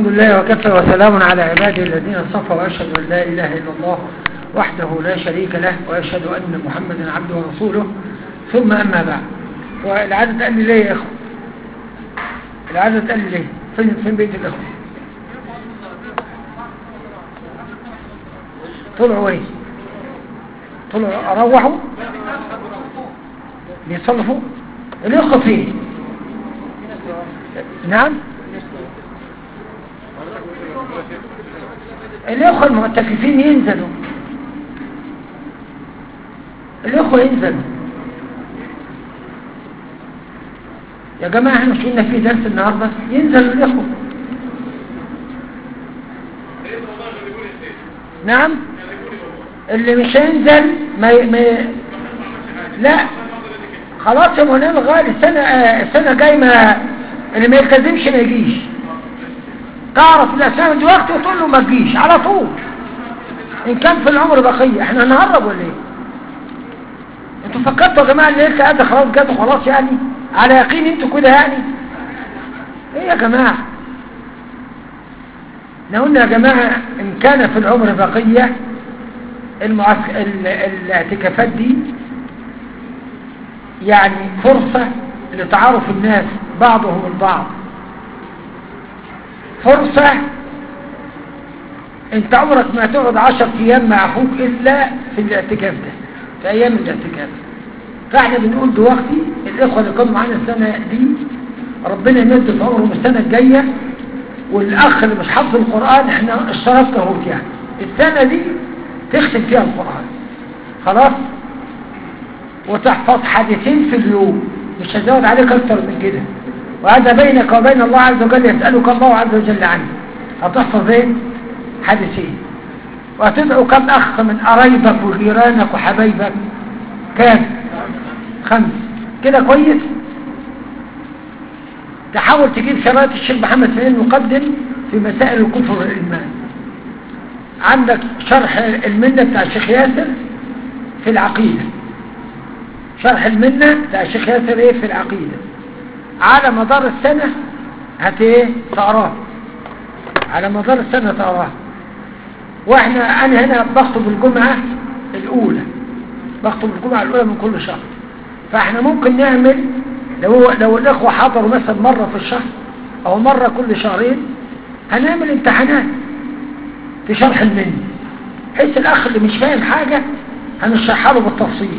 الحمد لله وكفى وسلام على عباده الذين اصطفى واشهد ان لا اله الا الله وحده لا شريك له واشهد ان محمدا عبده ورسوله ثم اما بعد والعدد قال لي ليه يا اخو العدد قال لي ليه فين فين بيت الاخوه طلعوا ايه طلعوا روحوا بيصلفوا الاخوه فين نعم الإخوة المعتكفين ينزلوا الإخوة ينزلوا يا جماعة احنا مش قلنا في درس النهاردة ينزلوا الإخوة نعم اللي مش هينزل ما, ي... ما ي... لا خلاص يا مولانا الغالي السنة آه السنة جاي ما اللي ما يلتزمش ما يجيش تعرف الأسامة دلوقتي وتقول له ما تجيش على طول إن كان في العمر بقية احنا هنهرب ولا ايه انتوا فكرتوا يا جماعة اللي لسه قاعدة خلاص جاتوا خلاص يعني على يقين انتوا كده يعني ايه يا جماعة احنا قلنا يا جماعة ان كان في العمر بقية المعسك... ال... الاعتكافات دي يعني فرصة لتعارف الناس بعضهم البعض فرصة انت عمرك ما تقعد عشر ايام مع اخوك الا في الاعتكاف ده في ايام الاعتكاف فاحنا بنقول دلوقتي الاخوة اللي كانوا معانا السنة دي ربنا يمد في عمرهم السنة الجاية والاخ اللي مش حافظ القرآن احنا اشتركنا اهوت يعني السنة دي تختم فيها القرآن خلاص وتحفظ حديثين في اليوم مش هزود عليك اكتر من كده وهذا بينك وبين الله عز وجل يسألك الله عز وجل عنه هتحفظ ايه حديثين وهتدعو كم اخ من قرايبك وجيرانك وحبايبك كام خمس كده كويس تحاول تجيب شرايط الشيخ محمد سليم المقدم في مسائل الكفر والايمان عندك شرح المنة بتاع الشيخ ياسر في العقيدة شرح المنة بتاع الشيخ ياسر ايه في العقيدة على مدار السنة هت ايه تقراه على مدار السنة تقراه واحنا انا هنا بخطب الجمعة الاولى بخطب الجمعة الاولى من كل شهر فاحنا ممكن نعمل لو, لو الاخوة حضروا مثلا مرة في الشهر او مرة كل شهرين هنعمل امتحانات في شرح المني حيث الاخ اللي مش فاهم حاجة هنشرحها له بالتفصيل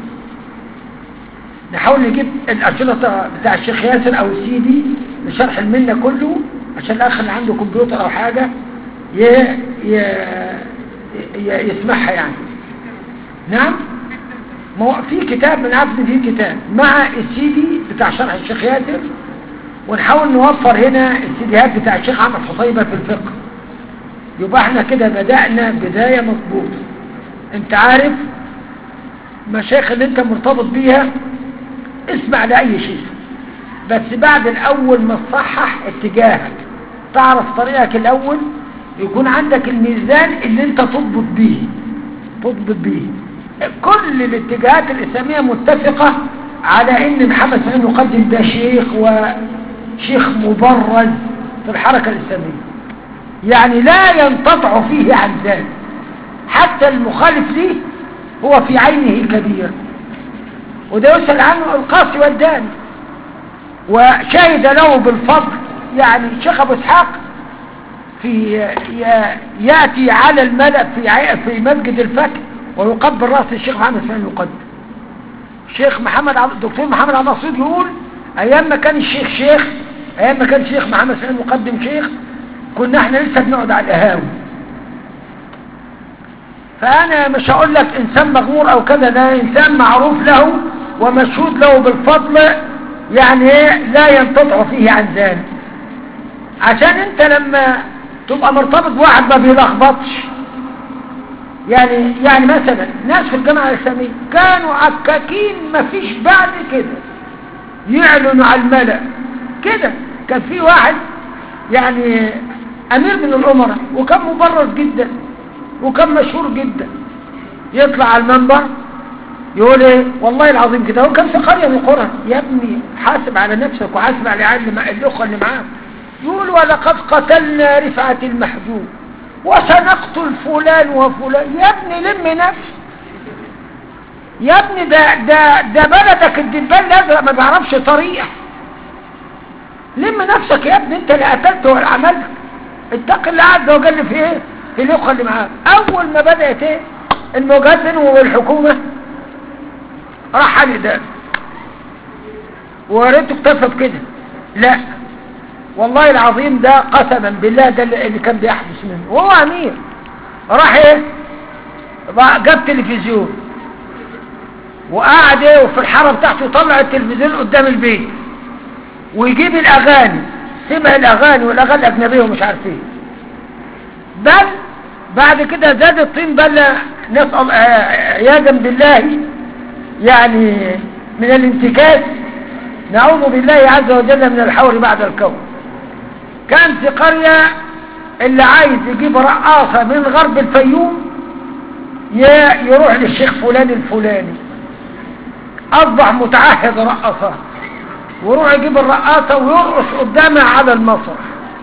نحاول نجيب الأسئلة بتاع الشيخ ياسر أو السي دي لشرح المنة كله عشان الأخ اللي عنده كمبيوتر أو حاجة ي... ي... ي... يسمعها يعني نعم ما هو في كتاب من عارف في كتاب مع السي دي بتاع شرح الشيخ ياسر ونحاول نوفر هنا السيديهات بتاع الشيخ عمد حصيبة في الفقه يبقى احنا كده بدأنا بداية مضبوطة انت عارف مشايخ اللي انت مرتبط بيها اسمع لأي شيء بس بعد الأول ما تصحح اتجاهك تعرف طريقك الأول يكون عندك الميزان اللي انت تضبط به تضبط به كل الاتجاهات الإسلامية متفقة على ان محمد سليم مقدم ده شيخ وشيخ مبرز في الحركة الإسلامية يعني لا ينتطع فيه عن ذلك حتى المخالف ليه هو في عينه كبير وده يسأل عنه القاسي والداني وشهد له بالفضل يعني الشيخ ابو اسحاق في ياتي على الملأ في في مسجد الفتح ويقبل راس الشيخ محمد سليم المقدم الشيخ محمد الدكتور محمد عبد النصير يقول ايام ما كان الشيخ شيخ ايام ما كان الشيخ محمد سليم المقدم شيخ كنا احنا لسه بنقعد على القهاوي فانا مش هقول لك انسان مغمور او كذا ده انسان معروف له ومشهود له بالفضل يعني ايه لا ينتطع فيه عن ذلك عشان انت لما تبقى مرتبط بواحد ما بيلخبطش يعني يعني مثلا ناس في الجامعة الإسلامية كانوا عكاكين ما فيش بعد كده يعلنوا على الملأ كده كان في واحد يعني أمير من الأمراء وكان مبرز جدا وكان مشهور جدا يطلع على المنبر يقول ايه والله العظيم كده هو كان في قرية من القرى يا ابني حاسب على نفسك وحاسب على العيال اللي الاخوه اللي معاك يقول ولقد قتلنا رفعة المحجوب وسنقتل فلان وفلان يا ابني لم نفسك يا ابني ده ده ده بلدك الدبان الازرق ما بيعرفش طريقه لم نفسك يا ابني انت اللي قتلت ولا عملت اتق الله عز وجل في ايه في الاخوه اللي معاك اول ما بدات ايه المواجهات بينهم والحكومه راح علي ده وريته اكتفى بكده لا والله العظيم ده قسما بالله ده اللي كان بيحدث منه وهو امير راح ايه جاب تلفزيون وقعد ايه وفي الحاره بتاعته يطلع التلفزيون قدام البيت ويجيب الاغاني سمع الاغاني والاغاني الاجنبيه ومش عارف ايه بل بعد كده زاد الطين بل نسال عياذا بالله يعني من الانتكاس نعوذ بالله عز وجل من الحور بعد الكون كان في قرية اللي عايز يجيب رقاصة من غرب الفيوم يروح للشيخ فلان الفلاني أصبح متعهد رقصة ويروح يجيب الرقاصة ويرقص قدامها على المسرح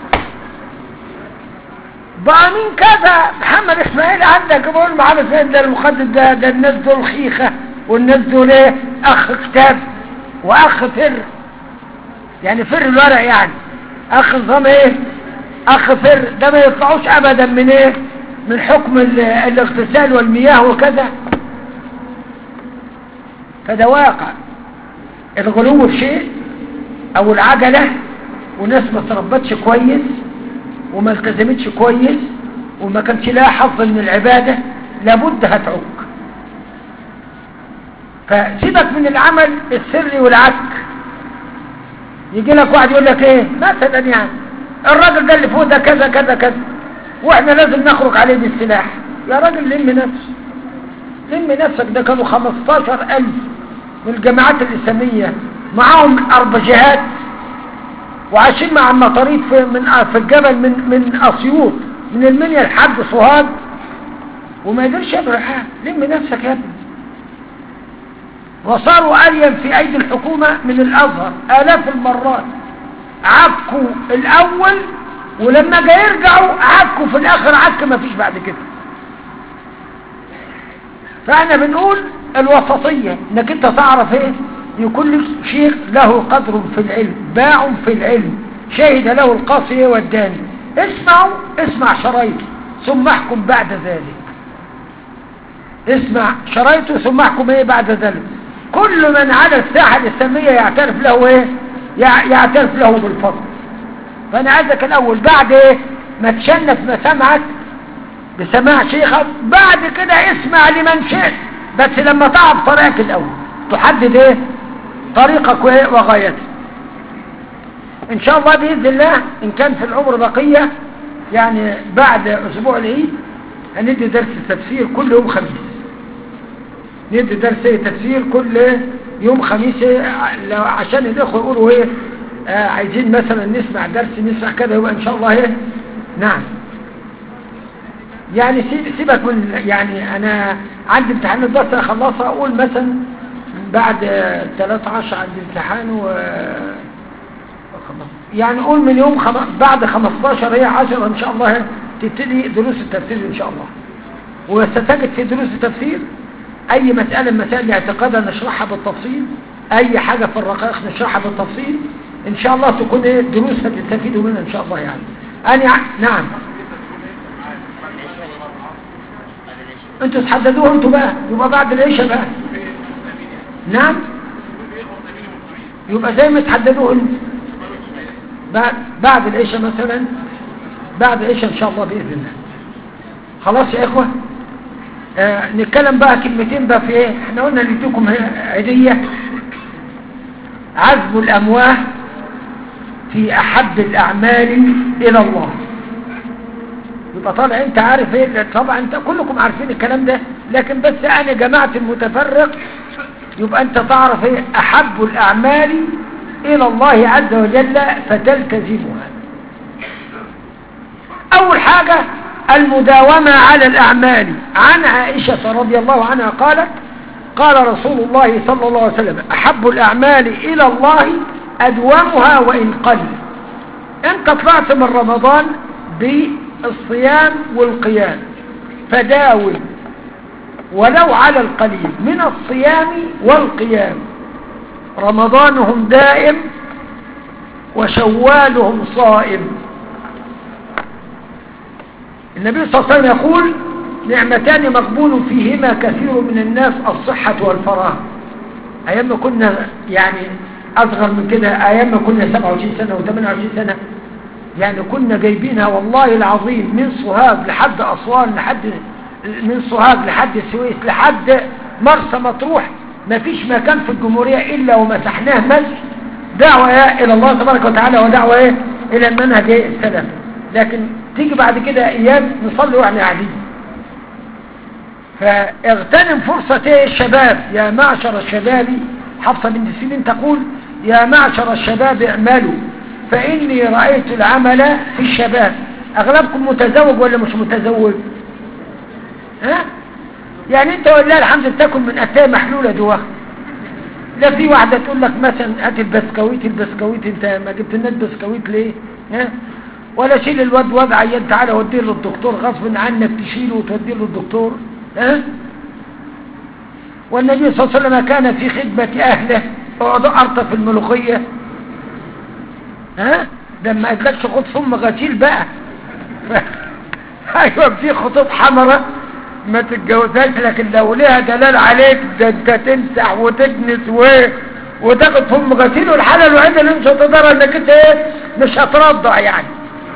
بقى مين كذا محمد اسماعيل عندك بقول معانا فين ده المخدد ده ده الناس دول خيخة والناس دول ايه اخ كتاب واخ فر يعني فر الورق يعني اخ نظام ايه اخ فر ده ما يطلعوش ابدا من ايه من حكم الاغتسال والمياه وكذا فده واقع الغلو في شيء او العجلة والناس ما تربتش كويس وما التزمتش كويس وما كانش لها حظ من العبادة لابد هتعوق فسيبك من العمل السري والعك يجي لك واحد يقول لك ايه مثلا يعني الراجل ده اللي فوق ده كذا كذا كذا واحنا لازم نخرج عليه بالسلاح يا راجل لم نفسك لم نفسك ده كانوا 15000 من الجماعات الإسلامية معاهم أربجهات وعايشين مع المطاريد في, من في الجبل من من أسيوط من المنيا لحد سوهاج وما يقدرش يعمل حاجة لم نفسك يا ابني وصاروا أليم في أيدي الحكومة من الأزهر آلاف المرات عكوا الأول ولما جاي يرجعوا عكوا في الآخر عك ما فيش بعد كده فأنا بنقول الوسطية انك انت تعرف ايه يكون شيخ له قدر في العلم باع في العلم شهد له القاصي والداني اسمعوا اسمع شرايطه ثم احكم بعد ذلك اسمع شرايطه ثم احكم ايه بعد ذلك كل من على الساحة الإسلامية يعترف له ايه يعترف له بالفضل فانا عايزك الاول بعد ايه ما تشنف مسامعك بسماع شيخك بعد كده اسمع لمن شئت بس لما تعرف طريقك الاول تحدد ايه طريقك وايه وغايتك ان شاء الله باذن الله ان كان في العمر بقية يعني بعد اسبوع العيد هندي درس تفسير كل يوم خميس ندي درس تفسير كل يوم خميس عشان الاخوه يقولوا ايه آه عايزين مثلا نسمع درس نسمع كذا يبقى ان شاء الله ايه نعم يعني سيبك من يعني انا عندي امتحان الدرس اخلصها اقول مثلا بعد 13 عندي امتحان و يعني قول من يوم خم... بعد 15 هي 10 ان شاء الله تبتدي دروس التفسير ان شاء الله وستجد في دروس التفسير اي مسألة من مسائل الاعتقاد نشرحها بالتفصيل اي حاجة في الرقائق نشرحها بالتفصيل ان شاء الله تكون ايه دروس تستفيدوا منها ان شاء الله يعني انا نعم انتوا تحددوه انتوا بقى يبقى بعد العشاء بقى نعم يبقى زي ما تحددوه انتوا بعد بعد العشاء مثلا بعد العشاء ان شاء الله باذن الله خلاص يا اخوه آه نتكلم بقى كلمتين بقى في ايه احنا قلنا نديكم عيديه عزم الامواه في احب الاعمال الى الله يبقى طالع انت عارف ايه طبعا انت كلكم عارفين الكلام ده لكن بس انا جماعة المتفرق يبقى انت تعرف ايه احب الاعمال الى الله عز وجل فتلتزمها اول حاجة المداومة على الاعمال عن عائشة رضي الله عنها قالت قال رسول الله صلى الله عليه وسلم احب الاعمال الى الله ادومها وان قل انت طلعت من رمضان بالصيام والقيام فداوم ولو على القليل من الصيام والقيام رمضانهم دائم وشوالهم صائم النبي صلى الله عليه وسلم يقول نعمتان مقبول فيهما كثير من الناس الصحة والفراغ أيام ما كنا يعني أصغر من كده أيام ما كنا 27 سنة و28 سنة يعني كنا جايبينها والله العظيم من صهاج لحد أسوان لحد من صهاج لحد السويس لحد مرسى مطروح ما فيش مكان في الجمهورية إلا ومسحناه مسح دعوة إلى الله تبارك وتعالى ودعوة إيه؟ إلى المنهج السلف لكن تيجي بعد كده أيام نصلي وإحنا قاعدين فاغتنم فرصة إيه الشباب يا معشر الشباب حفصة بنت سيرين تقول يا معشر الشباب اعملوا فإني رأيت العمل في الشباب أغلبكم متزوج ولا مش متزوج ها يعني انت والله الحمد بتاكل من أتاية محلولة جواها لا في واحدة تقول لك مثلا هات البسكويت البسكويت انت ما جبت لنا البسكويت ليه ها ولا شيل الواد واد عيان تعالى وديه للدكتور غصب عنك تشيله وتوديه للدكتور ها والنبي صلى الله عليه وسلم كان في خدمة أهله اقعد أرطف الملوخية ها ده ما قالكش خد ثم غسيل بقى ف... ايوه في خطوط حمراء ما تتجوزهاش لكن لو ليها دلال عليك ده انت تمسح وتكنس و... وتاخد فم غسيل والحالة الوحيدة اللي مش هتقدر انك انت ايه مش هترضع يعني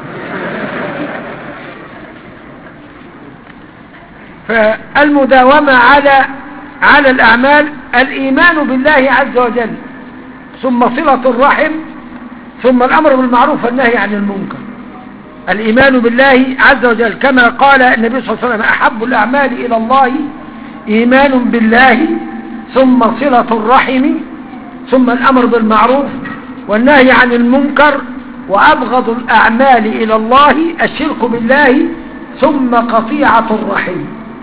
فالمداومة على على الأعمال الإيمان بالله عز وجل ثم صلة الرحم ثم الأمر بالمعروف والنهي عن المنكر الإيمان بالله عز وجل كما قال النبي صلى الله عليه وسلم أحب الأعمال إلى الله إيمان بالله ثم صلة الرحم ثم الأمر بالمعروف والنهي عن المنكر وأبغض الأعمال إلى الله الشرك بالله ثم قطيعة الرحم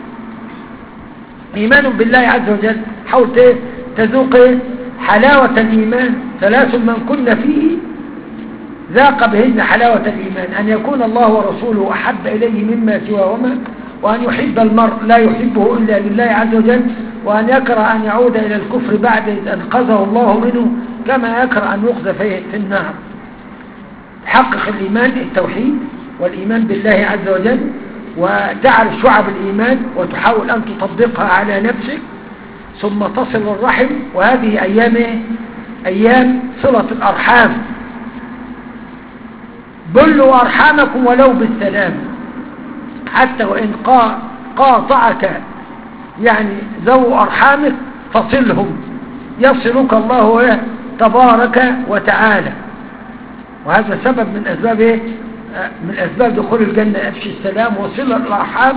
إيمان بالله عز وجل حاول تذوق حلاوة الإيمان ثلاث من كن فيه ذاق بهن حلاوة الإيمان أن يكون الله ورسوله أحب إليه مما سواهما وأن يحب المرء لا يحبه إلا لله عز وجل وأن يكره أن يعود إلى الكفر بعد إذ أنقذه الله منه كما يكره أن يقذف في النار حقق الإيمان التوحيد والإيمان بالله عز وجل وتعرف شعب الإيمان وتحاول أن تطبقها على نفسك ثم تصل الرحم وهذه أيام أيام صلة الأرحام بلوا أرحامكم ولو بالسلام حتى وإن قاطعك يعني ذو أرحامك فصلهم يصلك الله تبارك وتعالى وهذا سبب من أسباب إيه؟ من أسباب دخول الجنة أفشي السلام وصل الأرحام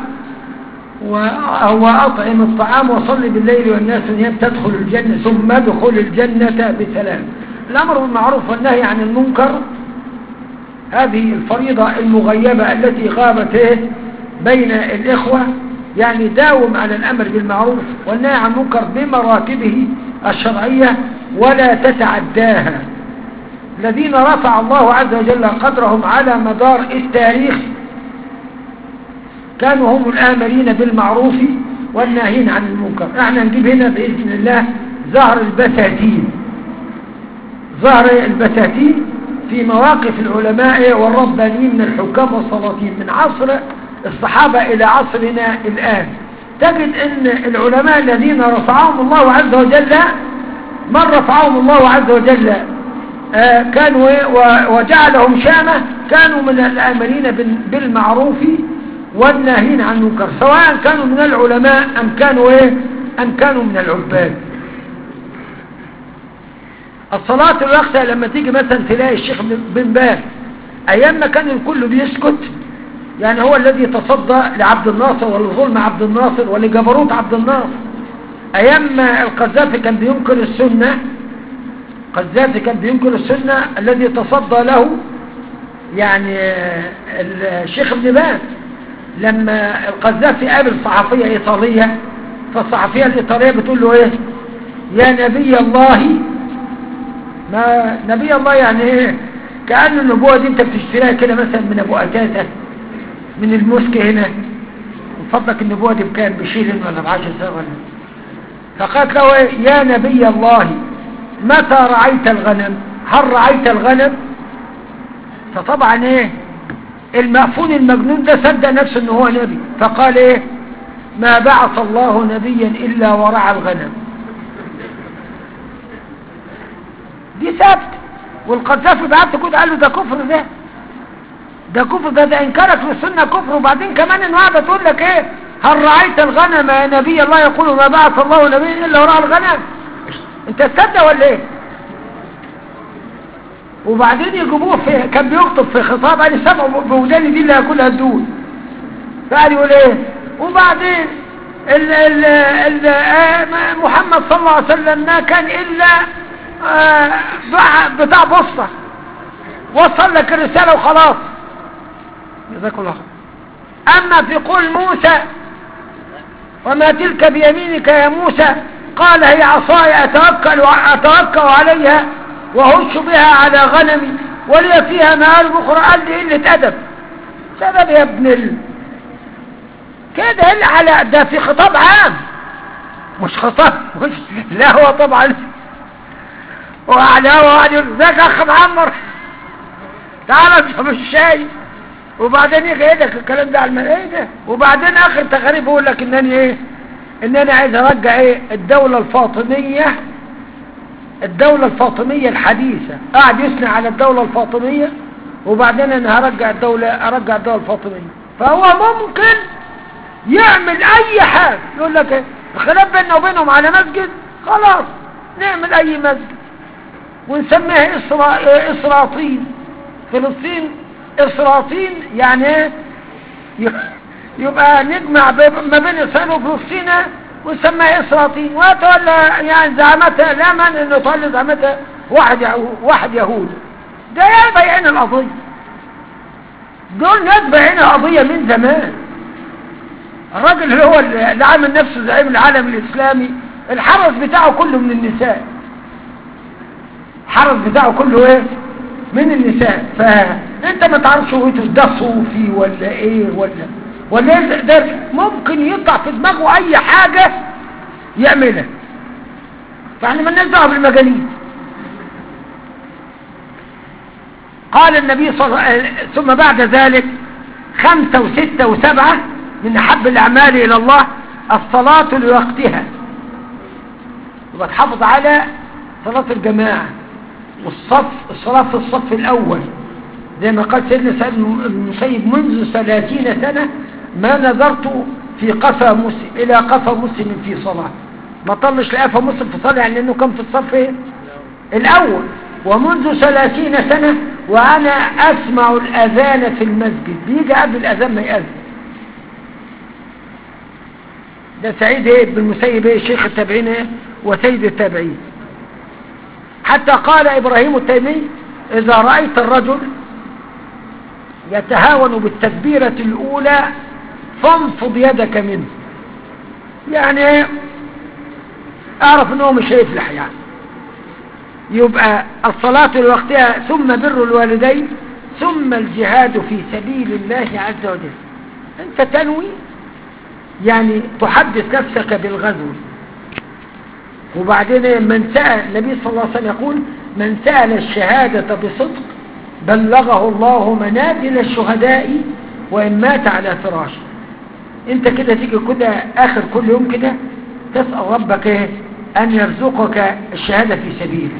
وأطعم الطعام وصل بالليل والناس نيام تدخل الجنة ثم دخل الجنة بسلام الأمر بالمعروف والنهي عن المنكر هذه الفريضة المغيبة التي غابت بين الإخوة يعني داوم على الأمر بالمعروف والنهي عن المنكر بمراتبه الشرعية ولا تتعداها الذين رفع الله عز وجل قدرهم على مدار التاريخ كانوا هم الآمرين بالمعروف والناهين عن المنكر احنا نجيب هنا بإذن الله زهر البساتين زهر البساتين في مواقف العلماء والربانيين من الحكام والسلاطين من عصر الصحابة إلى عصرنا الآن تجد أن العلماء الذين رفعهم الله عز وجل من رفعهم الله عز وجل آه كانوا وجعلهم شامة كانوا من الآمرين بالمعروف والناهين عن المنكر سواء كانوا من العلماء أم كانوا إيه أم كانوا من العباد الصلاة الوقت لما تيجي مثلا تلاقي الشيخ بن باز أيام ما كان الكل بيسكت يعني هو الذي تصدى لعبد الناصر ولظلم عبد الناصر ولجبروت عبد الناصر أيام ما القذافي كان بينكر السنة قذافي كان بينكر السنة الذي تصدى له يعني الشيخ ابن باز لما القذافي قابل صحفية إيطالية فالصحفية الإيطالية بتقول له إيه يا نبي الله ما نبي الله يعني إيه كأن النبوة دي انت بتشتريها كده مثلا من ابو اتاتا من المسك هنا وفضلك النبوة دي بكام بشيل ولا بعشر سنة ولا فقالت له ايه يا نبي الله متى رعيت الغنم هل رعيت الغنم فطبعا ايه المأفون المجنون ده صدق نفسه ان هو نبي فقال ايه ما بعث الله نبيا الا ورعى الغنم دي ثابت والقذافي بعت كده قال له ده كفر ده ده كفر ده ده انكارك للسنة كفر وبعدين كمان ان واحدة تقول لك ايه هل رعيت الغنم يا نبي الله يقول ما بعث الله نبيا الا ورعى الغنم انت تصدق ولا ايه وبعدين يجيبوه في كان بيخطب في خطاب قال سمعوا بوداني دي اللي هياكلها الدود فقال يقول ايه وبعدين ال ال ال آه محمد صلى الله عليه وسلم ما كان الا آه بتاع بوسطة وصل لك الرسالة وخلاص جزاك الله اما في قول موسى وما تلك بيمينك يا موسى قال هي عصاي اتوكل اتوكل عليها وهش بها على غنمي ولي فيها مآرب أخرى قال لي قلة أدب سبب يا ابن ال... كده اللي على ده في خطاب عام مش خطاب مش لا هو طبعا وعلى وقعد يقول ازيك يا اخ معمر تعالى اشرب الشاي وبعدين يجي ايدك الكلام ده على الملائكه وبعدين اخر تغريب يقول لك انني ايه ان انا عايز ارجع ايه الدوله الفاطميه الدولة الفاطمية الحديثة قاعد يثني على الدولة الفاطمية وبعدين انا هرجع الدولة ارجع الدولة الفاطمية فهو ممكن يعمل اي حاجة يقول لك ايه الخلاف بيننا وبينهم على مسجد خلاص نعمل اي مسجد ونسميها إسرا... اسراطين فلسطين اسراطين يعني ايه يبقى نجمع ما بين اسرائيل وفلسطين وسمى إسراطين وتولى يعني زعمتها لمن انه تولى زعمتها واحد واحد يهودي ده يا بيعين القضية دول ناس بيعين القضية من زمان الراجل اللي هو اللي عامل نفسه زعيم العالم الإسلامي الحرس بتاعه كله من النساء الحرس بتاعه كله ايه من النساء فانت ما تعرفش هو ده صوفي ولا ايه ولا ولا ده ممكن يطلع في دماغه اي حاجة يعملها فاحنا ما دعوه بالمجانين قال النبي صلى الله عليه وسلم ثم بعد ذلك خمسة وستة وسبعة من أحب الأعمال إلى الله الصلاة لوقتها يبقى تحافظ على صلاة الجماعة والصف الصلاة في الصف الأول زي ما قال سيدنا سيد المسيب منذ ثلاثين سنة ما نظرت في قفا مسلم إلى قفا مسلم في صلاة ما طلش لقفا مسلم في صلاة يعني أنه كان في الصف إيه؟ الأول ومنذ ثلاثين سنة وأنا أسمع الأذان في المسجد بيجي قبل الأذان ما يأذن ده سعيد ايه بن المسيب ايه شيخ التابعين ايه وسيد التابعين حتى قال إبراهيم التيمي إذا رأيت الرجل يتهاون بالتكبيرة الأولى فانفض يدك منه يعني اعرف انه مش هيفلح يعني يبقى الصلاة لوقتها ثم بر الوالدين ثم الجهاد في سبيل الله عز وجل انت تنوي يعني تحدث نفسك بالغزو وبعدين من سأل النبي صلى الله عليه وسلم يقول من سأل الشهادة بصدق بلغه الله منازل الشهداء وإن مات على فراشه انت كده تيجي كده آخر كل يوم كده تسأل ربك ايه أن يرزقك الشهادة في سبيله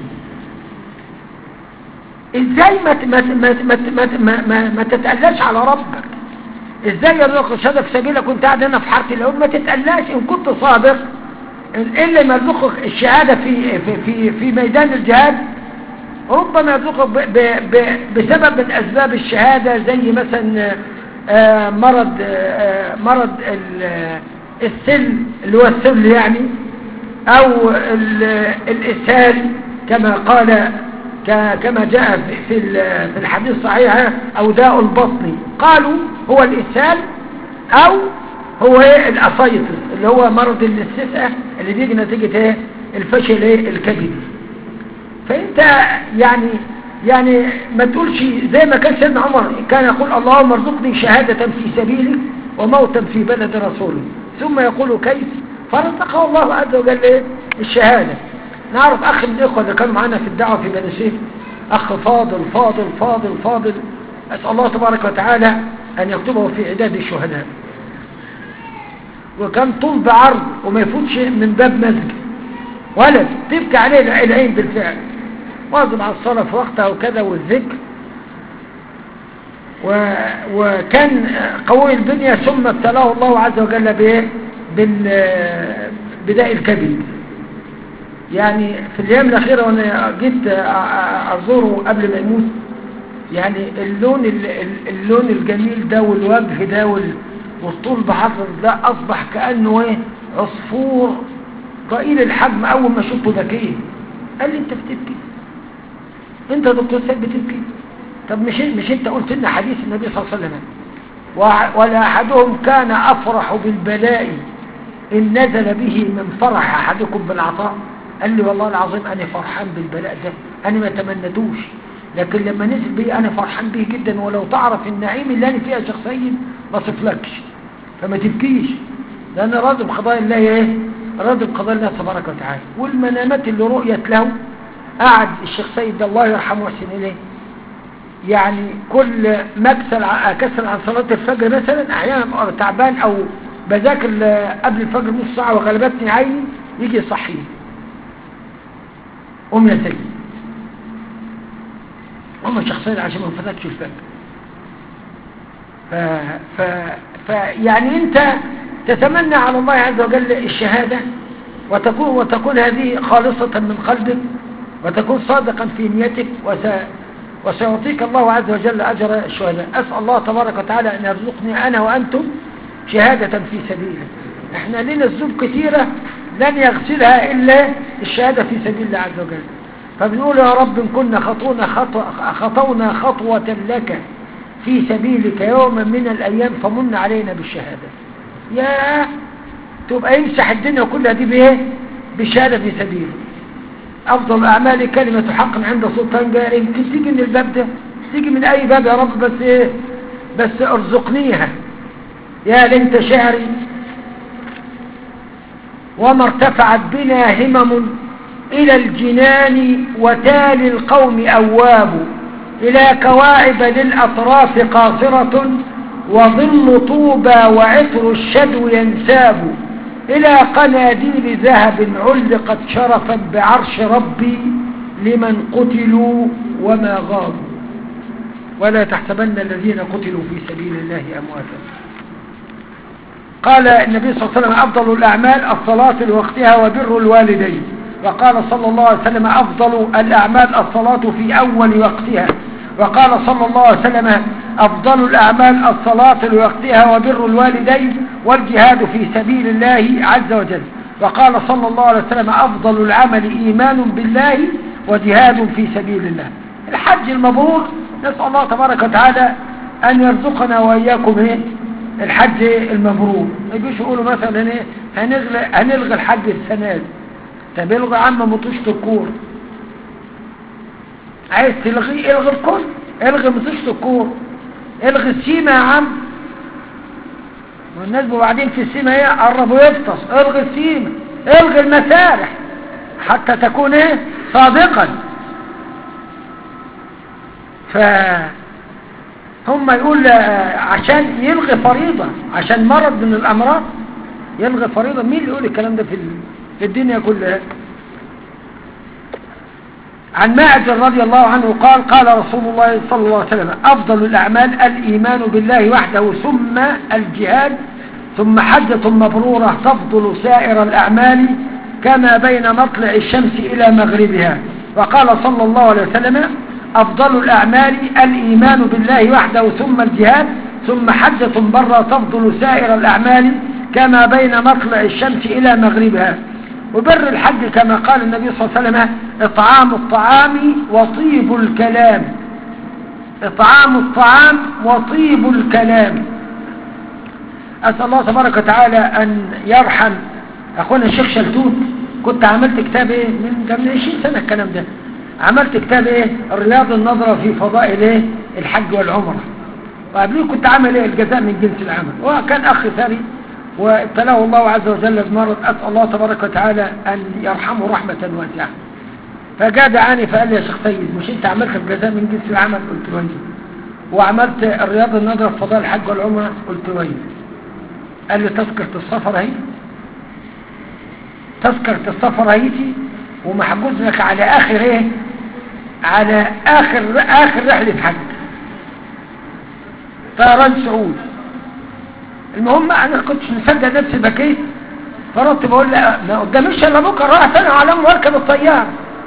ازاي ما ما ما ما ما, ما, ما, ما تتقلاش على ربك ازاي يرزقك الشهادة في سبيلك وانت قاعد هنا في حاره اليوم ما تتقلاش ان كنت صادق الا ما يرزقك الشهادة في في في, في ميدان الجهاد ربما يرزقك ب ب ب بسبب من اسباب الشهادة زي مثلا آه مرض آه مرض السل اللي هو السل يعني او الاسهال كما قال كما جاء في في الحديث الصحيح او داء البطن قالوا هو الاسهال او هو ايه الاسايتس اللي هو مرض الاستسقاء اللي بيجي نتيجة ايه الفشل ايه الكبدي فانت يعني يعني ما تقولش زي ما كان سيدنا عمر كان يقول اللهم ارزقني شهادة في سبيلك وموتا في بلد رسولك ثم يقول كيف فرزقه الله عز وجل إيه؟ الشهادة نعرف أخ من الإخوة اللي كانوا معنا في الدعوة في بني سيف أخ فاضل فاضل فاضل فاضل أسأل الله تبارك وتعالى أن يكتبه في عداد الشهداء وكان طول بعرض وما يفوتش من باب مسجد ولد تبكي عليه العين بالفعل واظب على الصلاة في وقتها وكذا والذكر و... وكان قوي البنية ثم ابتلاه الله عز وجل بايه بال... بداء الكبد يعني في الايام الاخيره وانا جيت ازوره قبل ما يموت يعني اللون اللون الجميل ده والوجه ده وال... والطول بحضر ده اصبح كانه ايه عصفور ضئيل الحجم اول ما شفته ذكي قال لي انت بتبكي انت يا دكتور سيد بتبكي طب مش مش انت قلت لنا حديث النبي صلى الله عليه وسلم ولا احدهم كان افرح بالبلاء ان نزل به من فرح احدكم بالعطاء قال لي والله العظيم انا فرحان بالبلاء ده انا ما تمنتوش لكن لما نزل بي انا فرحان به جدا ولو تعرف النعيم اللي انا فيها يا شيخ سيد ما صفلكش فما تبكيش لان راضي بقضاء الله ايه راضي بقضاء الله تبارك وتعالى والمنامات اللي رؤيت له قعد الشيخ سيد ده الله يرحمه ويحسن اليه يعني كل ما اكسل اكسل عن صلاه الفجر مثلا احيانا ابقى تعبان او بذاكر قبل الفجر نص ساعه وغلبتني عيني يجي يصحيني قوم يا سيد قوم شخصيا عشان ما نفوتكش الفجر ف... ف... ف يعني انت تتمنى على الله عز وجل الشهاده وتكون وتكون هذه خالصه من قلبك وتكون صادقا في نيتك وس... وسيعطيك الله عز وجل أجر الشهداء أسأل الله تبارك وتعالى أن يرزقني أنا وأنتم شهادة في سبيله احنا لنا الذنوب كثيرة لن يغسلها إلا الشهادة في سبيل الله عز وجل فبنقول يا رب إن كنا خطونا خطو خطونا خطوة لك في سبيلك يوما من الأيام فمن علينا بالشهادة يا تبقى يمسح الدنيا كلها دي بإيه بالشهادة في سبيله أفضل الأعمال كلمة حق عند سلطان جاري يمكن تيجي من الباب ده تيجي من أي باب يا رب بس إيه بس ارزقنيها يا لنت شعري وما ارتفعت بنا همم إلى الجنان وتالي القوم أواب إلى كواعب للأطراف قاصرة وظل طوبى وعطر الشدو ينساب إلى قناديل ذهب علقت شرفا بعرش ربي لمن قتلوا وما غابوا ولا تحسبن الذين قتلوا في سبيل الله أمواتا قال النبي صلى الله عليه وسلم أفضل الأعمال الصلاة لوقتها وبر الوالدين وقال صلى الله عليه وسلم أفضل الأعمال الصلاة في أول وقتها وقال صلى الله عليه وسلم أفضل الأعمال الصلاة لوقتها وبر الوالدين والجهاد في سبيل الله عز وجل وقال صلى الله عليه وسلم أفضل العمل إيمان بالله وجهاد في سبيل الله الحج المبرور نسأل الله تبارك وتعالى أن يرزقنا وإياكم إيه الحج المبرور ما يجوش يقولوا مثلا إيه هنلغي, هنلغي الحج السنة دي طب الغي عم مطوشة الكور عايز تلغي الغي الكل الغي مطوشة الكور الغي السيمة يا عم والناس وبعدين في السيمة ايه قربوا يفطس الغي السيمة الغي المسارح حتى تكون ايه صادقا ف هم يقول عشان يلغي فريضة عشان مرض من الامراض يلغي فريضة مين اللي يقول الكلام ده في في الدنيا كلها عن ماعز رضي الله عنه قال قال رسول الله صلى الله عليه وسلم أفضل الأعمال الإيمان بالله وحده ثم الجهاد ثم حجة مبرورة تفضل سائر الأعمال كما بين مطلع الشمس إلى مغربها وقال صلى الله عليه وسلم أفضل الأعمال الإيمان بالله وحده ثم الجهاد ثم حجة برة تفضل سائر الأعمال كما بين مطلع الشمس إلى مغربها وبر الحج كما قال النبي صلى الله عليه وسلم إطعام الطعام وطيب الكلام إطعام الطعام وطيب الكلام أسأل الله تبارك وتعالى أن يرحم أخونا الشيخ شلتوت كنت عملت كتاب إيه من من 20 سنة الكلام ده عملت كتاب ايه الرياض النظرة في فضائل ايه الحج والعمرة وقبليه كنت عامل ايه الجزاء من جنس العمل وكان اخ ثري وابتلاه الله عز وجل بمرض اسال الله تبارك وتعالى ان يرحمه رحمه واسعه فجاء دعاني فقال لي يا شيخ سيد مش انت عملت الجزاء من جنس العمل قلت له ايوه وعملت الرياض النظرة في فضائل الحج والعمرة قلت له ايوه قال لي تذكرة السفر اهي تذكرة السفر اهيتي ومحجوز لك على اخر ايه على اخر اخر رحلة حج طيران سعودي المهم انا كنتش مصدق نفسي بكيت فرحت بقول لا ما قداميش الا بكره رايح انا على واركب الطياره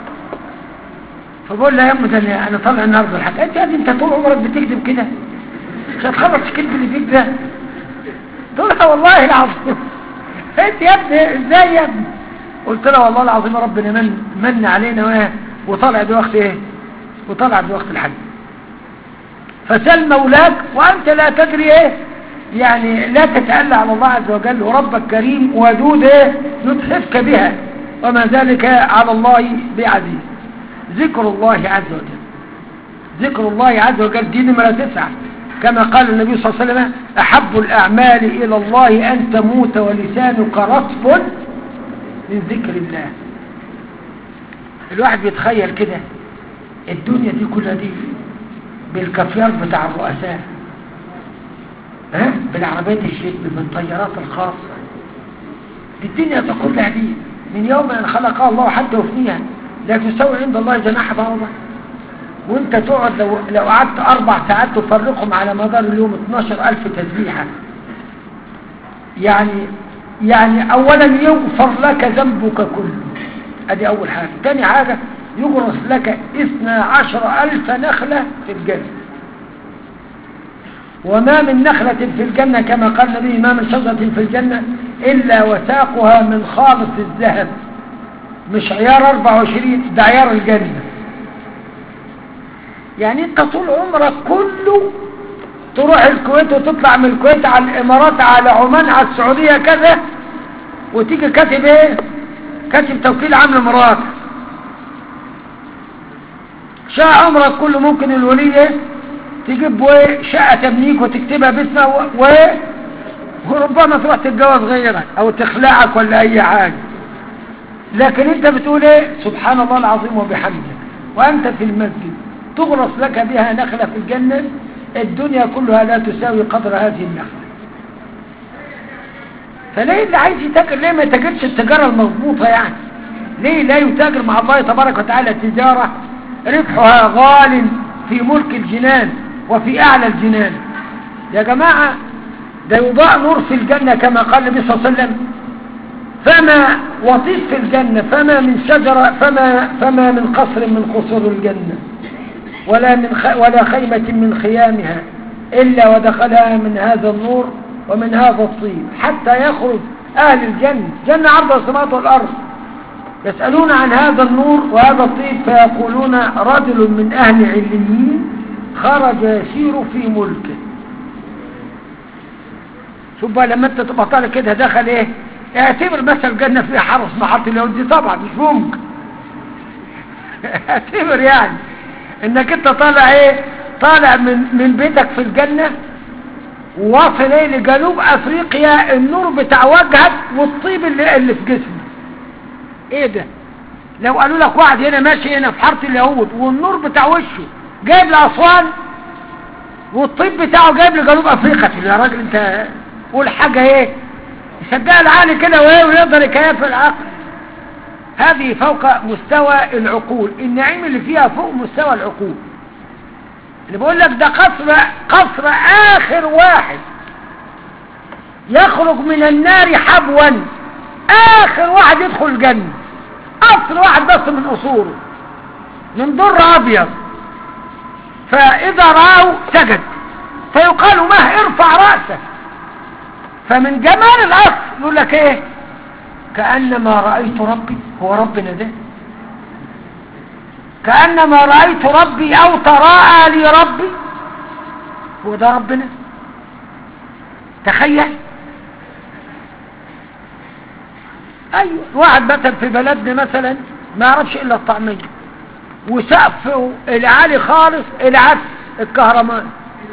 فبقول لها يا ام ده انا أنا طالع النهارده الحاج انت يا دي انت طول عمرك بتكذب كده مش هتخلص الكذب اللي فيك ده قلت لها والله العظيم انت يا ابني ازاي يا ابني قلت لها والله العظيم ربنا من من علينا وإيه؟ وطلع بوقت ايه وطلع بوقت الحج فسل مولاك وانت لا تدري ايه يعني لا تتألى على الله عز وجل وربك كريم ودود ايه يتحفك بها وما ذلك على الله بعزيز ذكر الله عز وجل ذكر الله عز وجل دي نمرة تسعة كما قال النبي صلى الله عليه وسلم أحب الأعمال إلى الله أن تموت ولسانك رطب من ذكر الله الواحد بيتخيل كده الدنيا دي كلها دي بالكافيار بتاع الرؤساء ها بالعربيات الشيك بالطيارات الخاصة الدنيا دي كلها دي من يوم أن خلقها الله حتى وفنيها لا تسوي عند الله جناح بعوضة وانت تقعد لو, لو قعدت اربع ساعات تفرقهم على مدار اليوم 12 الف تسبيحة يعني يعني اولا يغفر لك ذنبك كله ادي اول حاجة تاني حاجة يغرس لك اثنى عشر الف نخلة في الجنة وما من نخلة في الجنة كما قال النبي ما من شجرة في الجنة الا وساقها من خالص الذهب مش عيار 24 ده عيار الجنة يعني انت طول عمرك كله تروح الكويت وتطلع من الكويت على الامارات على عمان على السعودية كذا وتيجي كاتب ايه كاتب توكيل عام لمراتك شاء عمرك كله ممكن الولية تجيب ايه شقة تبنيك وتكتبها باسمها و... و... وربما تروح تتجوز غيرك او تخلعك ولا اي حاجة لكن انت بتقول ايه سبحان الله العظيم وبحمده وانت في المسجد تغرس لك بها نخلة في الجنة الدنيا كلها لا تساوي قدر هذه النخلة فليه اللي عايز يتاجر ليه ما يتاجرش التجارة المضبوطة يعني ليه لا يتاجر مع الله تبارك وتعالى تجارة ربحها غال في ملك الجنان وفي اعلى الجنان يا جماعة ده يضاء نور في الجنة كما قال النبي صلى الله عليه وسلم فما وطيف في الجنة فما من شجرة فما, فما من قصر من قصور الجنة ولا, من خ ولا خيمة من خيامها إلا ودخلها من هذا النور ومن هذا الطيب حتى يخرج أهل الجنة جنة عرض السماوات والأرض يسألون عن هذا النور وهذا الطيب فيقولون رجل من أهل عليين خرج يسير في ملكه شوف بقى لما انت تبقى طالع كده دخل ايه اعتبر مثلا الجنة فيها حرس محط اليهود دي طبعا مش ممكن اعتبر يعني انك انت طالع ايه طالع من, من بيتك في الجنة وواصل ايه لجنوب افريقيا النور بتاع وجهك والطيب اللي, اللي في جسمك ايه ده لو قالوا لك واحد هنا ماشي هنا في حارة اليهود والنور بتاع وشه جايب لأسوان والطيب بتاعه جايب لجنوب افريقيا يا راجل انت قول حاجة ايه يصدقها العقل كده وايه ويقدر يكيف العقل هذه فوق مستوى العقول النعيم اللي فيها فوق مستوى العقول اللي بقول لك ده قصر قصر اخر واحد يخرج من النار حبوا اخر واحد يدخل الجنة قصر واحد بس من قصوره من در ابيض فاذا راه سجد فيقال مه ارفع رأسك فمن جمال الأصل يقول لك ايه كأنما رأيت ربي هو ربنا ده كأنما رأيت ربي أو تراءى لي ربي هو ده ربنا تخيل أيوة واحد مثلا في بلدنا مثلا ما يعرفش إلا الطعمية وسقف العالي خالص العكس الكهرمان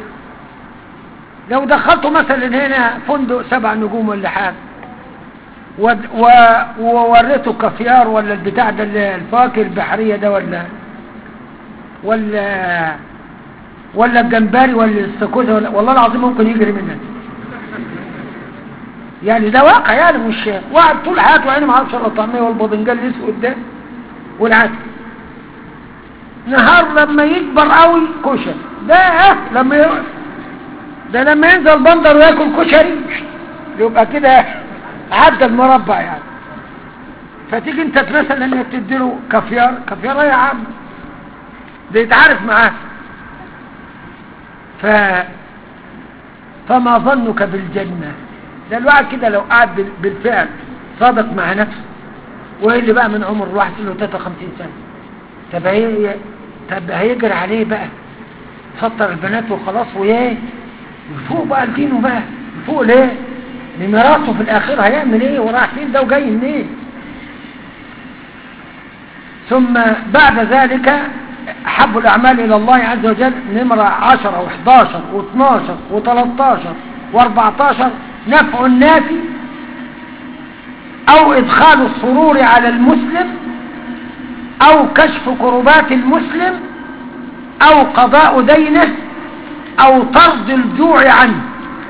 لو دخلته مثلا هنا فندق سبع نجوم ولا حاجه ود- و- ووريته كافيار ولا البتاع ده اللي- الفواكه البحريه ده ولا ولا ولا الجمبري ولا الاستاكوزا ولا والله العظيم ممكن يجري منك يعني ده واقع يعني مش واحد طول حياته عينه ما عرفش الا الطعميه والباذنجان الاسود ده والعسل نهار لما يكبر قوي كشري ده اه لما ي... ده لما ينزل بندر وياكل كشري يبقى كده عدى المربع يعني فتيجي انت مثلا انك تديله كافيار كافيار إيه يا عم ده يتعارف معاه ف فما ظنك بالجنة ده الواحد كده لو قعد بال- بالفعل صادق مع نفسه وايه اللي بقى من عمر الواحد له 53 سنة طب هي طب هيجري عليه بقى سطر البنات وخلاص وياه يفوق بقى لدينه بقى يفوق ليه لميراثه في الآخرة هيعمل ايه وراح فين ده وجاي منين ثم بعد ذلك أحب الأعمال إلى الله عز وجل نمرة 10 و11 و12 و13 و14 نفع الناس أو إدخال السرور على المسلم أو كشف كربات المسلم أو قضاء دينه أو طرد الجوع عنه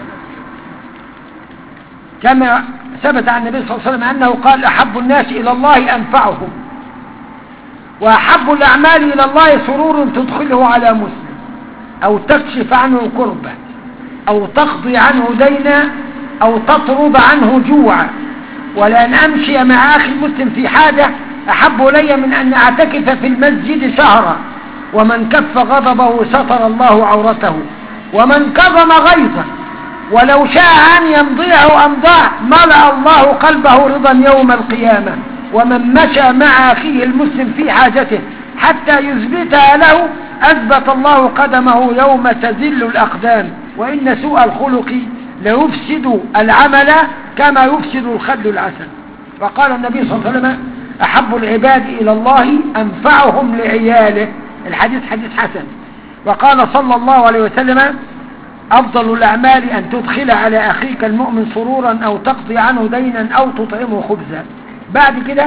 كما ثبت عن النبي صلى الله عليه وسلم أنه قال أحب الناس إلى الله أنفعهم وأحب الأعمال إلى الله سرور تدخله على مسلم أو تكشف عنه كربة أو تقضي عنه دينا أو تطرد عنه جوعا ولأن أمشي مع أخي المسلم في حاجة أحب إلي من أن أعتكف في المسجد شهرا ومن كف غضبه ستر الله عورته ومن كظم غيظه ولو شاء أن يمضيه أمضاه ملأ الله قلبه رضا يوم القيامة ومن مشى مع أخيه المسلم في حاجته حتى يثبتها له أثبت الله قدمه يوم تزل الأقدام وإن سوء الخلق ليفسد العمل كما يفسد الخل العسل وقال النبي صلى الله عليه وسلم أحب العباد إلى الله أنفعهم لعياله الحديث حديث حسن وقال صلى الله عليه وسلم أفضل الأعمال أن تدخل على أخيك المؤمن سرورا أو تقضي عنه دينا أو تطعمه خبزا بعد كده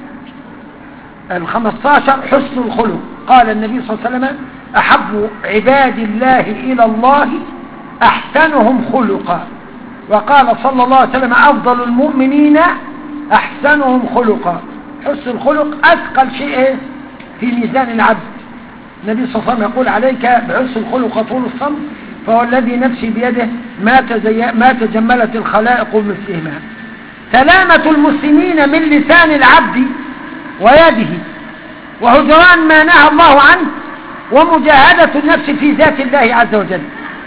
الخمستاشر حسن الخلق قال النبي صلى الله عليه وسلم أحب عباد الله إلى الله أحسنهم خلقا وقال صلى الله عليه وسلم أفضل المؤمنين أحسنهم خلقا حسن الخلق أثقل شيء في ميزان العبد النبي صلى الله عليه وسلم يقول عليك بحسن الخلق طول الصمت فهو الذي نفسي بيده ما, تزي... ما تجملت الخلائق مثلهما سلامة المسلمين من لسان العبد ويده وهجران ما نهى الله عنه ومجاهدة النفس في ذات الله عز وجل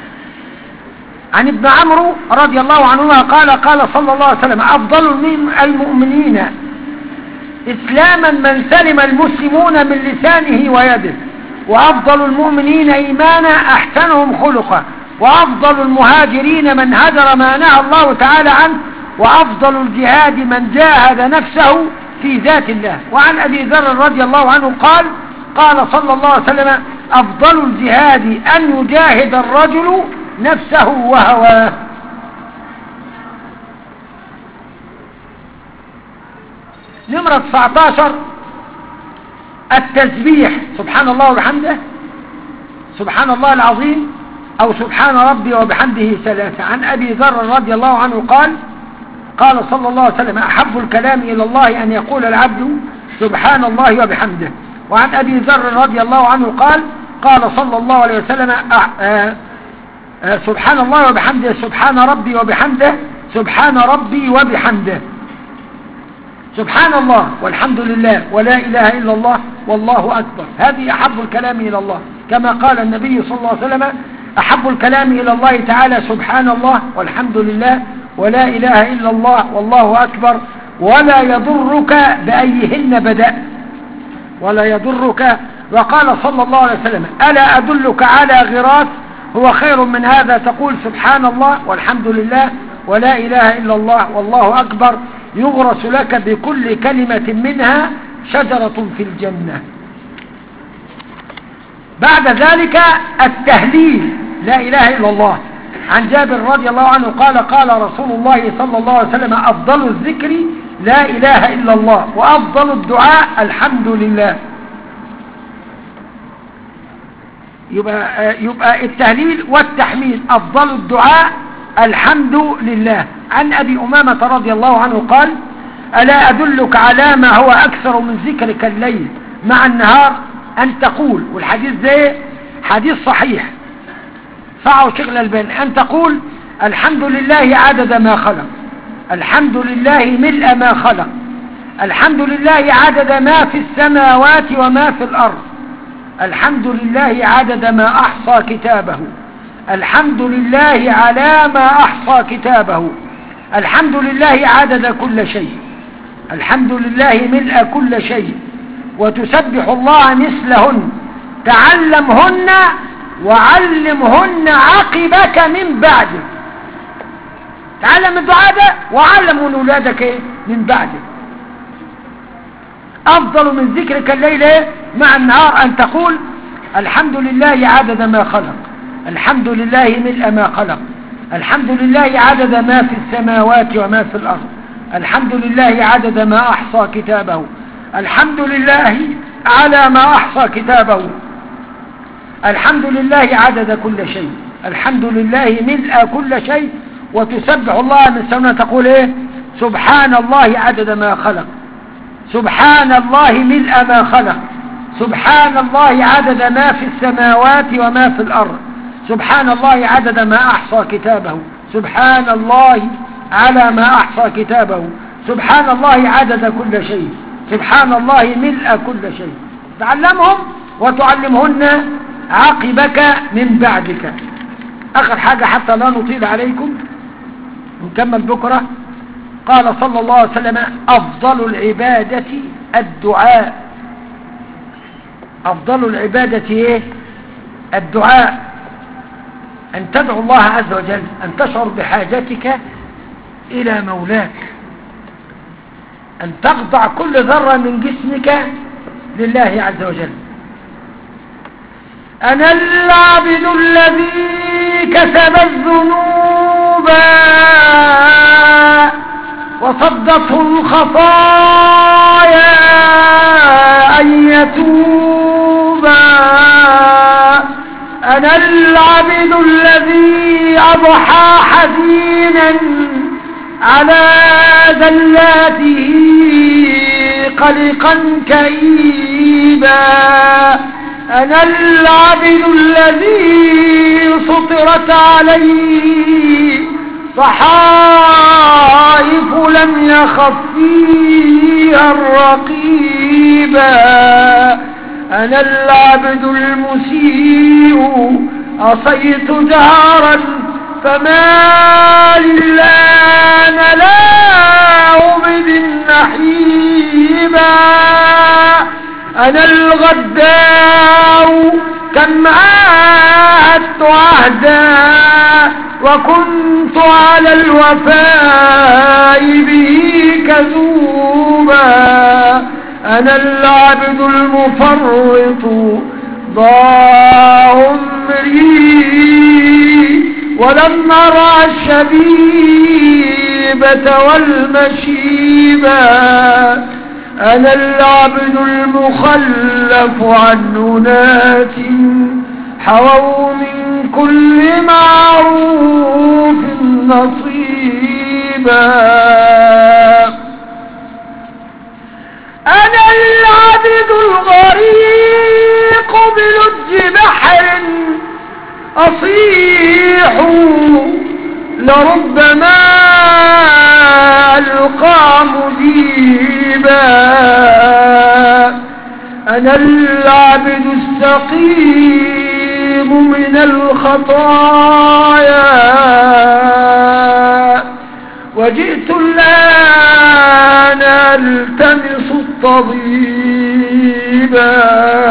عن ابن عمرو رضي الله عنهما قال قال صلى الله عليه وسلم أفضل المؤمنين إسلاما من سلم المسلمون من لسانه ويده وأفضل المؤمنين إيمانا أحسنهم خلقا وأفضل المهاجرين من هجر ما نهى الله تعالى عنه وأفضل الجهاد من جاهد نفسه في ذات الله وعن أبي ذر رضي الله عنه قال قال صلى الله عليه وسلم أفضل الجهاد أن يجاهد الرجل نفسه وهواه نمرة 19 التسبيح سبحان الله وبحمده سبحان الله العظيم أو سبحان ربي وبحمده ثلاثة عن أبي ذر رضي الله عنه قال قال صلى الله عليه وسلم أحب الكلام إلى الله أن يقول العبد سبحان الله وبحمده وعن أبي ذر رضي الله عنه قال قال صلى الله عليه وسلم أه أه أه سبحان الله وبحمده سبحان ربي وبحمده سبحان ربي وبحمده سبحان الله والحمد لله ولا إله إلا الله والله أكبر هذه أحب الكلام إلى الله كما قال النبي صلى الله عليه وسلم أحب الكلام إلى الله تعالى سبحان الله والحمد لله ولا إله إلا الله والله أكبر ولا يضرك بأيهن بدأ ولا يضرك وقال صلى الله عليه وسلم ألا أدلك على غراس هو خير من هذا تقول سبحان الله والحمد لله ولا إله إلا الله والله أكبر يغرس لك بكل كلمة منها شجرة في الجنة بعد ذلك التهليل لا إله إلا الله عن جابر رضي الله عنه قال قال رسول الله صلى الله عليه وسلم أفضل الذكر لا إله إلا الله وأفضل الدعاء الحمد لله يبقى, يبقى التهليل والتحميد أفضل الدعاء الحمد لله عن أبي أمامة رضي الله عنه قال ألا أدلك على ما هو أكثر من ذكرك الليل مع النهار أن تقول والحديث ده حديث صحيح صعوا شغل البن أن تقول الحمد لله عدد ما خلق الحمد لله ملء ما خلق الحمد لله عدد ما في السماوات وما في الأرض الحمد لله عدد ما أحصى كتابه الحمد لله على ما أحصى كتابه الحمد لله عدد كل شيء الحمد لله ملء كل شيء وتسبح الله مثلهن تعلمهن وعلمهن عقبك من بعدك تعلم الدعاء ده وعلم من أولادك من بعدك أفضل من ذكرك الليل مع النهار أن تقول الحمد لله عدد ما خلق الحمد لله ملء ما خلق الحمد لله عدد ما في السماوات وما في الأرض الحمد لله عدد ما أحصى كتابه الحمد لله على ما أحصى كتابه الحمد لله عدد كل شيء الحمد لله ملء كل شيء وتسبح الله من سنة تقول ايه سبحان الله عدد ما خلق سبحان الله ملء ما خلق سبحان الله عدد ما في السماوات وما في الأرض سبحان الله عدد ما أحصى كتابه سبحان الله على ما أحصى كتابه سبحان الله عدد كل شيء سبحان الله ملء كل شيء تعلمهم وتعلمهن عقبك من بعدك آخر حاجة حتى لا نطيل عليكم نكمل بكرة قال صلى الله عليه وسلم أفضل العبادة الدعاء أفضل العبادة إيه؟ الدعاء أن تدعو الله عز وجل أن تشعر بحاجتك إلى مولاك أن تخضع كل ذرة من جسمك لله عز وجل أنا العبد الذي كسب الذنوب وصدته الخطايا أن يتوب أنا العبد الذي أضحى حزينا على ذلاته قلقا كئيبا أنا العبد الذي سطرت عليه صحائف لم يخف فيها الرقيبا أنا العبد المسيء أصيت جهرا فما للآن لا عبد نحيبا أنا الغداء كم عاهدت عهدا وكنت على الوفاء به كذوبا أنا العبد المفرط ضاع عمري ولم أرى الشبيبة والمشيبة أنا العبد المخلف عن أناس حووا من كل معروف نصيبا أنا العبد الغريق بلج بحر أصيح لربما ألقى مجيبا أنا العبد السقيم من الخطايا وجئت الآن ألتمس الطبيبا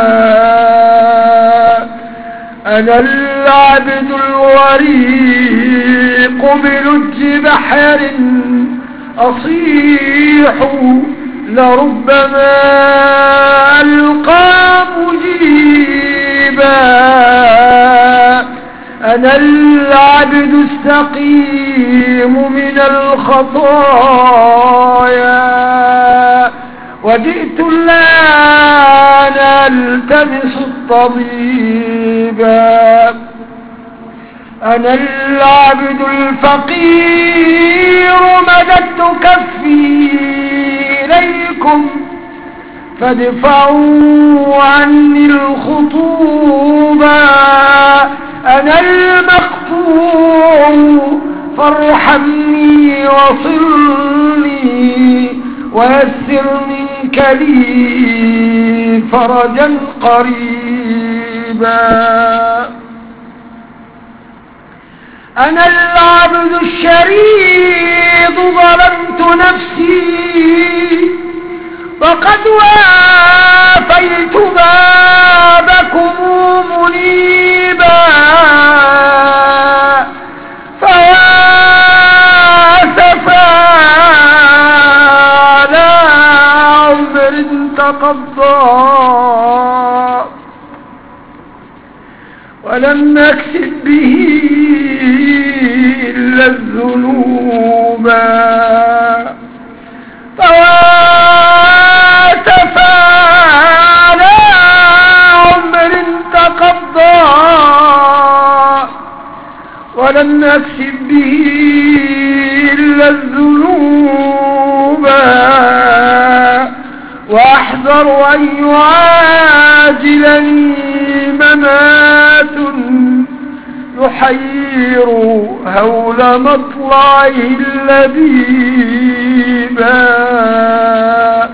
أنا العبد الوريق بلج بحر أصيح لربما ألقى مجيبا أنا العبد السقيم من الخطايا وجئت الآن ألتمس الطبيبا أنا العبد الفقير مددت كفي إليكم فادفعوا عني الخطوبة أنا المقطوع فارحمني وصلني ويسر منك لي فرجا قريبا أنا العبد الشريد ظلمت نفسي وقد وافيت بابكم منيبا فيا سفا لا عمر تقضى ولم نكسب به إلا الذنوب فواتفى على عمر تقضى ولم نكسب به إلا الذنوب واحذر أن يعاجلني ممات يحير هول مطلعه الذي باء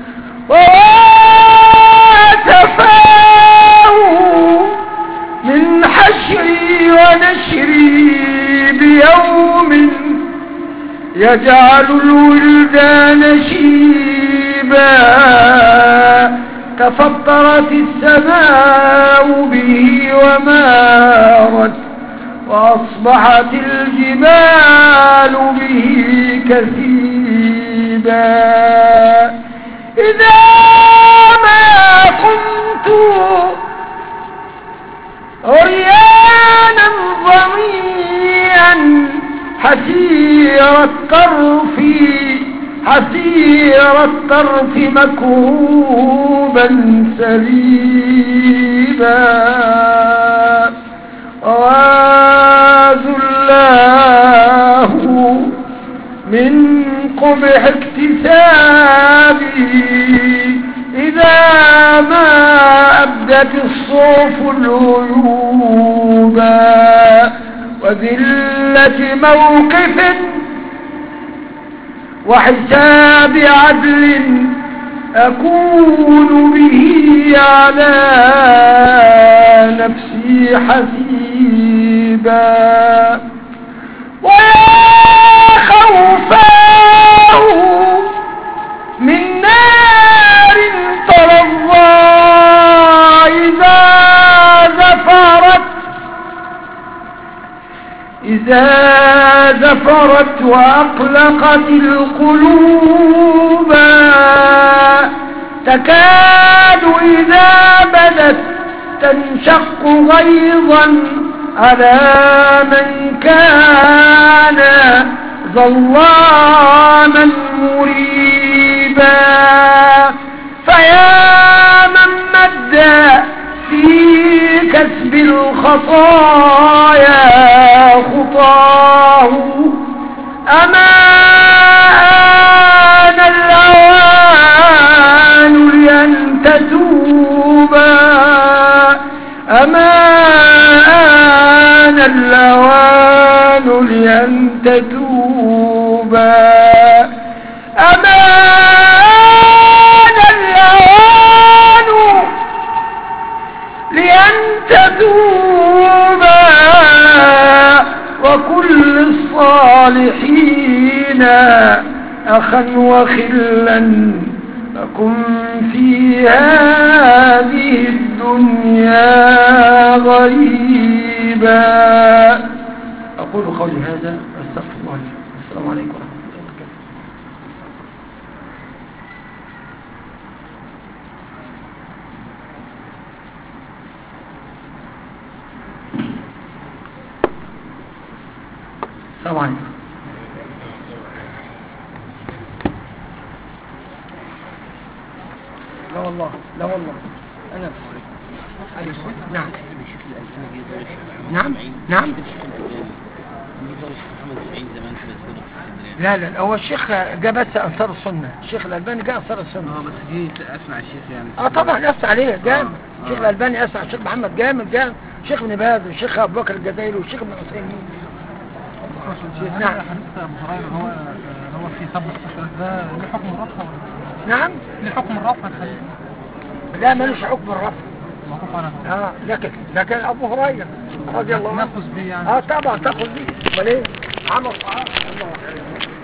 وتفاه من حشري ونشري بيوم يجعل الولدان شيبا تفطرت السماء به ومارت وأصبحت الجبال به كثيبا إذا ما كنت عريانا ضميا حسير الطرف حسير الطرف مكروبا سليبا وواذ الله من قبح اكتسابي إذا ما أبدت الصوف العيوبا وذلة موقف وحساب عدل أكون به على نفسي حسيبا ويا خوفاه من نار تلظى إذا زفرت إذا زفرت وأقلقت القلوب تكاد إذا بدت تنشق غيظا على من كان ظلاما مريبا فيا من مد في كسب الخطايا خطاه أما آن الأوان لأن تتوبا أما آن الأوان لأن تتوبا أما آن الأوان لأن تتوبا وكل الصالحين أخا وخلا فكن في هذه الدنيا غريبا أقول قولي هذا أستغفر الله لي السلام عليكم ورحمة الله وبركاته لا والله لا والله انا أيوة. نعم الشيخ الألباني جه زار الشيخ محمد نعم إسماعيل. نعم الشيخ الألباني جه زار الشيخ محمد إسماعيل زمان في مسجد اسكندرية لا لا هو الشيخ جاء بس انصار السنه الشيخ الالباني جاء انصار السنه اه بس جه اسمع الشيخ يعني اه طبعا اسمع عليه جامد آه. الشيخ الالباني اسمع الشيخ محمد جامد جامد الشيخ ابن باز والشيخ ابو بكر الجزائري والشيخ ابن عثيمين نعم. حديث ابو هريره هو هو في سب الصفات ده له حكم الرفع ولا نعم له حكم الرفع الحديث لا ملوش حكم الرفع موقوف على اه لكن لكن ابو هريره رضي الله عنه ناخذ بيه يعني اه طبعا تاخذ بيه امال ايه عمل طعام الله